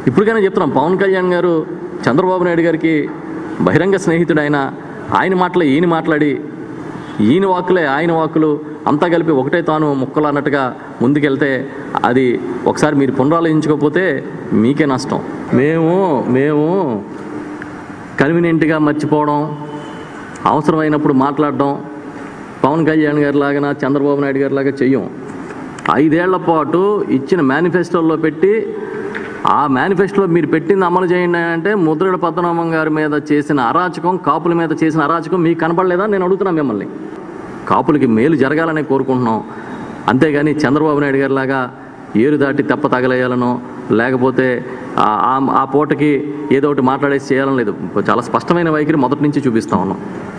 ఇప్పటికైనా చెప్తున్నాం పవన్ కళ్యాణ్ గారు చంద్రబాబు నాయుడు గారికి బహిరంగ స్నేహితుడు ఆయన ఆయన మాటలు ఈయన మాట్లాడి ఈయన వాక్కులే ఆయన వాక్కులు అంతా కలిపి ఒకటే తాను ముక్కలు అన్నట్టుగా ముందుకెళ్తే అది ఒకసారి మీరు పునరాలోచించుకోకపోతే మీకే నష్టం మేము మేము కన్వీనియంట్గా మర్చిపోవడం అవసరమైనప్పుడు మాట్లాడడం పవన్ కళ్యాణ్ గారి లాగా చంద్రబాబు నాయుడు గారి లాగా చెయ్యం ఐదేళ్ల పాటు ఇచ్చిన మేనిఫెస్టోలో పెట్టి ఆ మేనిఫెస్టోలో మీరు పెట్టింది అమలు చేయండి అంటే ముద్రగడ పద్మనాభం గారి మీద చేసిన అరాచకం కాపుల మీద చేసిన అరాచకం మీకు కనపడలేదా నేను అడుగుతున్నా మిమ్మల్ని కాపులకి మేలు జరగాలని కోరుకుంటున్నాం అంతేగాని చంద్రబాబు నాయుడు గారి లాగా ఏరు దాటి తెప్ప తగలేయాలనో లేకపోతే ఆ- ఆ- ఆ పూటకి ఏదో ఒకటి మాట్లాడేసి చేయాలని లేదు చాలా స్పష్టమైన వైఖరి మొదటి నుంచి చూపిస్తా ఉన్నాం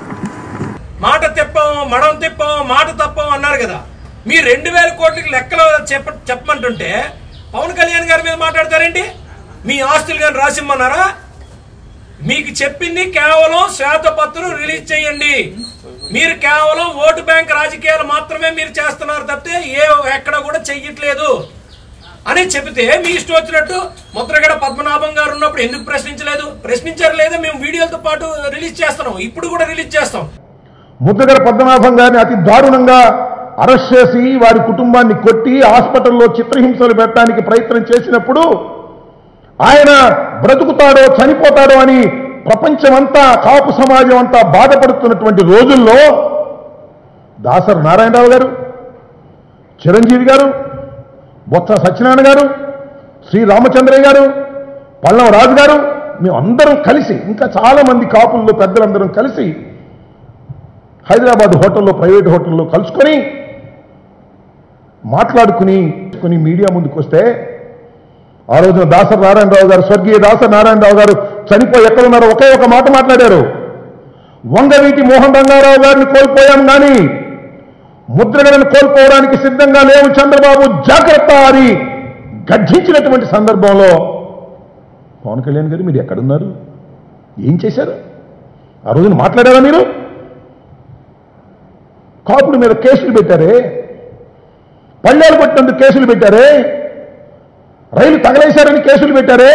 మాట తిప్పం మడం తిప్పం మాట తప్పం అన్నారు కదా మీ రెండు వేల కోట్లకి లెక్కలు చెప్ప చెప్పమంటుంటే పవన్ కళ్యాణ్ గారి మీద మాట్లాడతారేంటి మీ ఆస్తులు కానీ రాసిమ్మన్నారా మీకు చెప్పింది కేవలం శ్వేతపత్రం రిలీజ్ చేయండి మీరు కేవలం ఓటు బ్యాంక్ రాజకీయాలు మాత్రమే మీరు చేస్తున్నారు తప్పితే ఏ ఎక్కడ కూడా చెయ్యట్లేదు అని చెబితే మీ ఇష్టం వచ్చినట్టు ముద్రగడ పద్మనాభం గారు ఉన్నప్పుడు ఎందుకు ప్రశ్నించలేదు ప్రశ్నించారు లేదా మేము వీడియోలతో పాటు రిలీజ్ చేస్తున్నాం ఇప్పుడు కూడా రిలీజ్ చేస్తాం ముద్దగడ పద్మనాభం గారిని అతి దారుణంగా అరెస్ట్ చేసి వారి కుటుంబాన్ని కొట్టి హాస్పిటల్లో చిత్రహింసలు పెట్టడానికి ప్రయత్నం చేసినప్పుడు ఆయన బ్రతుకుతాడో చనిపోతాడో అని ప్రపంచమంతా కాపు సమాజం అంతా బాధపడుతున్నటువంటి రోజుల్లో దాసరి నారాయణరావు గారు చిరంజీవి గారు బొత్స సత్యనారాయణ గారు శ్రీ రామచంద్రయ్య గారు పల్లవ రాజు గారు మేము అందరం కలిసి ఇంకా చాలా మంది కాపుల్లో పెద్దలందరం కలిసి హైదరాబాద్ హోటల్లో ప్రైవేట్ హోటల్లో కలుసుకొని మాట్లాడుకుని కొన్ని మీడియా ముందుకు వస్తే ఆ రోజున దాసరి నారాయణరావు గారు స్వర్గీయ దాసరి నారాయణరావు గారు చనిపోయి ఎక్కడున్నారో ఒకే ఒక మాట మాట్లాడారు వంగవీటి మోహన్ రంగారావు గారిని కోల్పోయాం కానీ ముద్రగడను కోల్పోవడానికి సిద్ధంగా లేవు చంద్రబాబు జాగ్రత్త అని గర్జించినటువంటి సందర్భంలో పవన్ కళ్యాణ్ గారు మీరు ఎక్కడున్నారు ఏం చేశారు ఆ రోజున మాట్లాడారా మీరు కాపుల మీద కేసులు పెట్టారే పళ్ళేలు కొట్టినందుకు కేసులు పెట్టారే రైలు తగలేశారని కేసులు పెట్టారే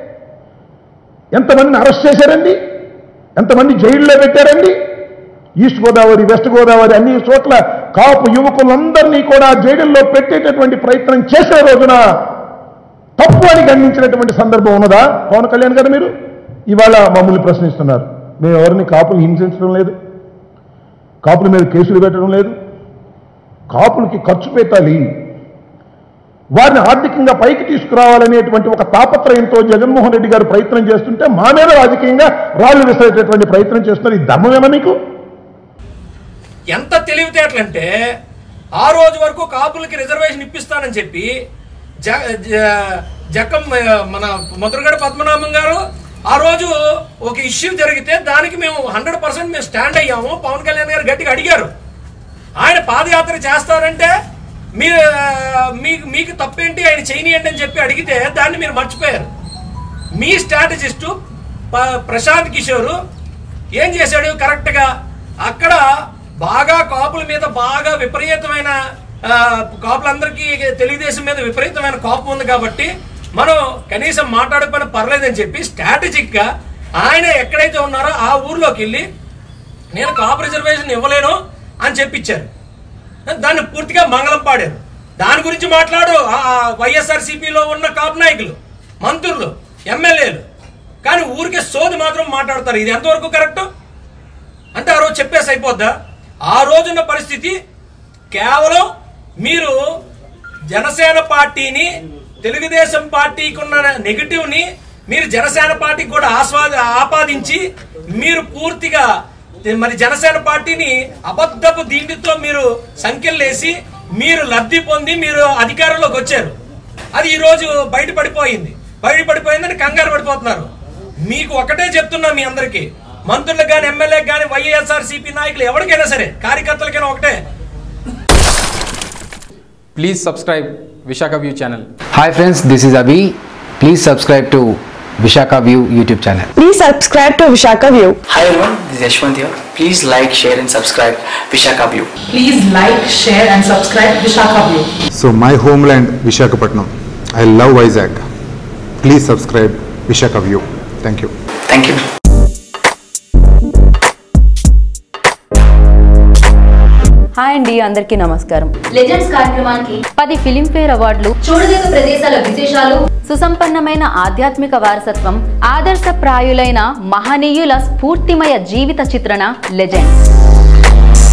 ఎంతమందిని అరెస్ట్ చేశారండి ఎంతమంది జైల్లో పెట్టారండి ఈస్ట్ గోదావరి వెస్ట్ గోదావరి అన్ని చోట్ల కాపు యువకులందరినీ కూడా జైలుల్లో పెట్టేటటువంటి ప్రయత్నం చేసే రోజున తప్పు అని ఖండించినటువంటి సందర్భం ఉన్నదా పవన్ కళ్యాణ్ గారు మీరు ఇవాళ మమ్మల్ని ప్రశ్నిస్తున్నారు మేము ఎవరిని కాపులు హింసించడం లేదు కాపుల మీద కేసులు పెట్టడం లేదు కాపులకి ఖర్చు పెట్టాలి వారిని ఆర్థికంగా పైకి తీసుకురావాలనేటువంటి ఒక తాపత్రయంతో జగన్మోహన్ రెడ్డి గారు ప్రయత్నం చేస్తుంటే మా మీద రాజకీయంగా రాళ్లు విసిరేటటువంటి ప్రయత్నం చేస్తున్నారు ఈ ధర్మమేనా మీకు ఎంత తెలివితేటలంటే ఆ రోజు వరకు కాపులకి రిజర్వేషన్ ఇప్పిస్తానని చెప్పి జ- జ- జక్కం ఆ, మన ముద్రగడ పద్మనాభం గారు ఆ రోజు ఒక ఇష్యూ జరిగితే దానికి మేము హండ్రెడ్ పర్సెంట్ మేము స్టాండ్ అయ్యాము పవన్ కళ్యాణ్ గారు గట్టిగా అడిగారు ఆయన పాదయాత్ర చేస్తారంటే మీరు ఆ, మీకు మీకు తప్పేంటి ఆయన చేయనియండి అని చెప్పి అడిగితే దాన్ని మీరు మర్చిపోయారు మీ స్ట్రాటజిస్టు ప- ప్రశాంత్ కిషోర్ ఏం చేశాడు కరెక్ట్గా అక్కడ బాగా కాపుల మీద బాగా విపరీతమైన ఆ, కాపులందరికీ తెలుగుదేశం మీద విపరీతమైన కోపం ఉంది కాబట్టి మనం కనీసం మాట్లాడకపోయినా పర్లేదని చెప్పి స్ట్రాటజిక్ గా ఆయన ఎక్కడైతే ఉన్నారో ఆ ఊర్లోకి వెళ్ళి నేను కాపు రిజర్వేషన్ ఇవ్వలేను అని చెప్పించారు దాన్ని పూర్తిగా మంగళం పాడారు దాని గురించి మాట్లాడు వైఎస్ఆర్ సిపిలో ఉన్న కాపు నాయకులు మంత్రులు ఎమ్మెల్యేలు కానీ ఊరికే సోది మాత్రం మాట్లాడతారు ఇది ఎంతవరకు కరెక్ట్ అంటే ఆ రోజు చెప్పేసి అయిపోద్దా ఆ రోజున్న పరిస్థితి కేవలం మీరు జనసేన పార్టీని తెలుగుదేశం పార్టీకి ఉన్న నెగిటివ్ ని మీరు జనసేన పార్టీకి కూడా ఆస్వాద ఆపాదించి మీరు పూర్తిగా మరి జనసేన పార్టీని అబద్ధపు దీంటితో మీరు సంఖ్యలేసి మీరు లబ్ధి పొంది మీరు అధికారంలోకి వచ్చారు అది ఈ రోజు బయటపడిపోయింది బయటపడిపోయిందని కంగారు పడిపోతున్నారు మీకు ఒకటే చెప్తున్నా మీ అందరికీ మంత్రులకు కానీ ఎమ్మెల్యేకి కానీ వైఎస్ఆర్ సిపి నాయకులు ఎవరికైనా సరే కార్యకర్తలకైనా ఒకటే Please subscribe Vishaka View channel. Hi friends, this is Abhi. Please subscribe to Vishaka View YouTube channel. Please subscribe to Vishaka View. Hi everyone, this is Yashwant here. Please like, share and subscribe Vishaka View. Please like, share and subscribe Vishaka View. So my homeland Vishakhapatnam. I love Vizag. Please subscribe Visakha view thank you Thank you. Hi అండి అందరికీ నమస్కారం legends కార్యక్రమానికి పది Filmfare అవార్డులు చూడదగ్గ ప్రదేశాల విశేషాలు సుసంపన్నమైన ఆధ్యాత్మిక వారసత్వం ఆదర్శప్రాయులైన మహనీయుల స్ఫూర్తిమయ జీవిత చిత్రణ లెజెండ్స్